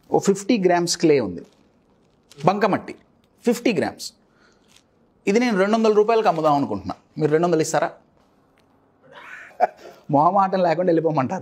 ఓ fifty grams clay ఉంది బంకమట్టి fifty grams ఇది నేను రెండు వందల రూపాయలకు అమ్ముదాం అనుకుంటున్నా మీరు రెండు వందలు ఇస్తారా మొహమాటం లేకుండా వెళ్ళిపోమంటారు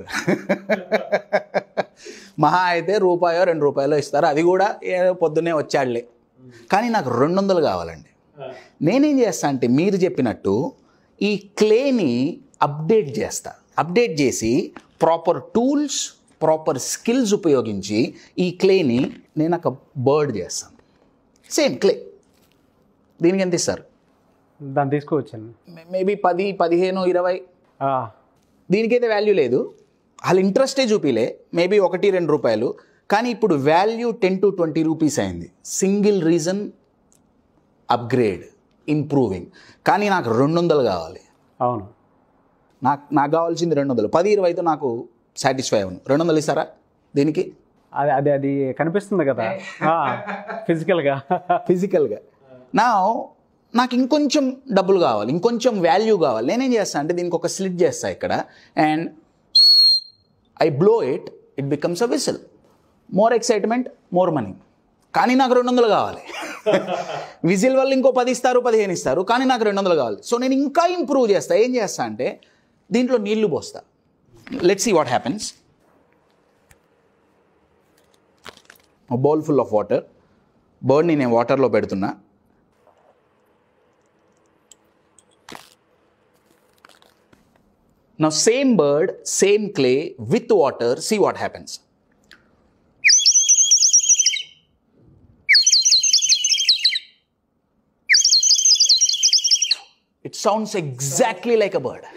మహా అయితే రూపాయో రెండు రూపాయలు ఇస్తారు అది కూడా ఏదో పొద్దున్నే వచ్చాడులే కానీ నాకు రెండు వందలు కావాలండి నేనేం చేస్తా అంటే మీరు చెప్పినట్టు ఈ క్లేని అప్డేట్ చేస్తా అప్డేట్ చేసి ప్రాపర్ టూల్స్ ప్రాపర్ స్కిల్స్ ఉపయోగించి ఈ క్లేని నేను ఒక బర్డ్ చేస్తాను సేమ్ క్లే దీనికి ఎంత ఇస్తారు దాన్ని తీసుకువచ్చాను మేబీ పది పదిహేను ఇరవై ఆ, దీనికైతే వాల్యూ లేదు వాళ్ళ ఇంట్రెస్టే చూపిలే మేబీ ఒకటి రెండు రూపాయలు కానీ ఇప్పుడు value ten to twenty rupees అయింది సింగిల్ రీజన్ అప్గ్రేడ్ ఇంప్రూవింగ్ కానీ నాకు రెండు వందలు కావాలి అవును నాకు నాకు కావాల్సింది రెండు వందలు పది ఇరవైతో నాకు సాటిస్ఫై అవ్వను రెండు వందలు ఇస్తారా దీనికి అది అది అది కనిపిస్తుంది కదా ఫిజికల్గా ఫిజికల్గా నా నాకు ఇంకొంచెం డబ్బులు కావాలి ఇంకొంచెం వాల్యూ కావాలి నేనేం చేస్తాను అంటే దీనికి ఒక స్లిట్ చేస్తా ఇక్కడ and I blow it it becomes a whistle more excitement more money కానీ నాకు రెండు వందలు కావాలి విజిల్ వల్ల ఇంకో పది ఇస్తారు పదిహేను ఇస్తారు కానీ నాకు రెండు వందలు కావాలి సో నేను ఇంకా ఇంప్రూవ్ చేస్తా ఏం చేస్తా అంటే దీంట్లో నీళ్లు పోస్తా let see what happens bowl full of water బర్డ్ని నేను వాటర్లో పెడుతున్నా Now same bird, same clay with water, see what happens. It sounds exactly like a bird.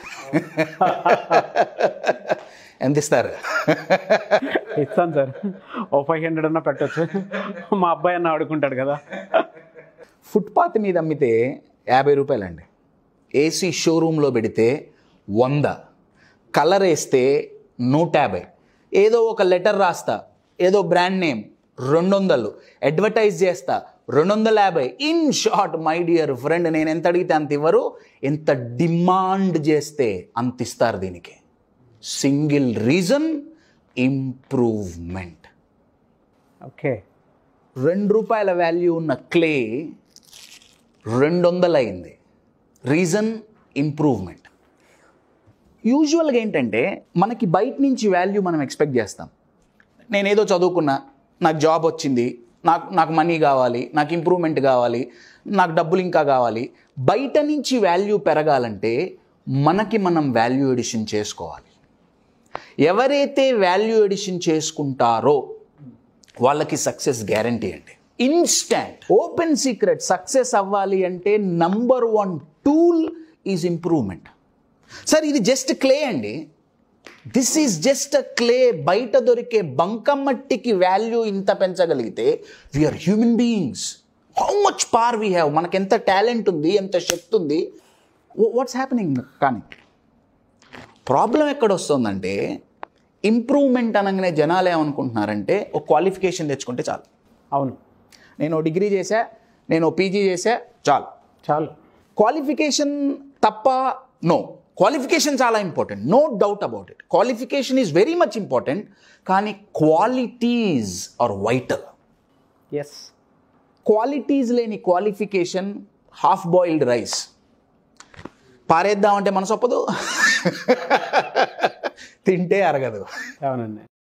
ఎంత ఇస్తారు ఇస్తాను సార్ ఓ ఫైవ్ హండ్రెడ్ అన్న పెట్టచ్చు మా అబ్బాయి అన్న ఆడుకుంటాడు కదా ఫుట్పాత్ మీద అమ్మితే యాభై రూపాయలండి ఏసీ షోరూంలో పెడితే వంద కలర్ వేస్తే నూట యాభై ఏదో ఒక లెటర్ రాస్తా ఏదో బ్రాండ్ నేమ్ రెండు వందలు అడ్వర్టైజ్ చేస్తా రెండు వందల యాభై in short my dear friend నేను ఎంత అడిగితే అంత ఇవ్వరు ఎంత డిమాండ్ చేస్తే అంత ఇస్తారు దీనికి సింగిల్ రీజన్ ఇంప్రూవ్మెంట్ ఓకే రెండు రూపాయల వాల్యూ ఉన్న క్లే రెండు వందలు అయింది రీజన్ ఇంప్రూవ్మెంట్ యూజువల్గా ఏంటంటే మనకి బయట నుంచి వాల్యూ మనం ఎక్స్పెక్ట్ చేస్తాం నేను ఏదో చదువుకున్నా నాకు జాబ్ వచ్చింది నాకు నాకు మనీ కావాలి నాకు ఇంప్రూవ్మెంట్ కావాలి నాకు డబ్బులు ఇంకా కావాలి బయట నుంచి వాల్యూ పెరగాలంటే మనకి మనం వాల్యూ ఎడిషన్ చేసుకోవాలి ఎవరైతే వాల్యూ ఎడిషన్ చేసుకుంటారో వాళ్ళకి సక్సెస్ గ్యారంటీ అండి ఇన్స్టాంట్ ఓపెన్ సీక్రెట్ సక్సెస్ అవ్వాలి అంటే number one tool is improvement sir ఇది జస్ట్ క్లే అండి this is just a clay బయట దొరికే బంకమట్టికి వాల్యూ ఇంత పెంచగలిగితే we are human beings how much power we have మనకి ఎంత టాలెంట్ ఉంది ఎంత శక్తి ఉంది వాట్స్ హ్యాపెనింగ్ కానీ ప్రాబ్లం ఎక్కడ వస్తుందంటే ఇంప్రూవ్మెంట్ అనగానే జనాలు ఏమనుకుంటున్నారంటే ఒక క్వాలిఫికేషన్ తెచ్చుకుంటే చాలు అవును నేను ఓ డిగ్రీ చేశా నేను ఓ పీజీ చేశా చాలు చాలు క్వాలిఫికేషన్ తప్ప నో క్వాలిఫికేషన్ చాలా important no doubt about it qualification is very much important కానీ qualities are vital yes qualities లేని క్వాలిఫికేషన్ హాఫ్ బాయిల్డ్ రైస్ పారేద్దామంటే మనసు ఒప్పదు తింటే అరగదు అవునండి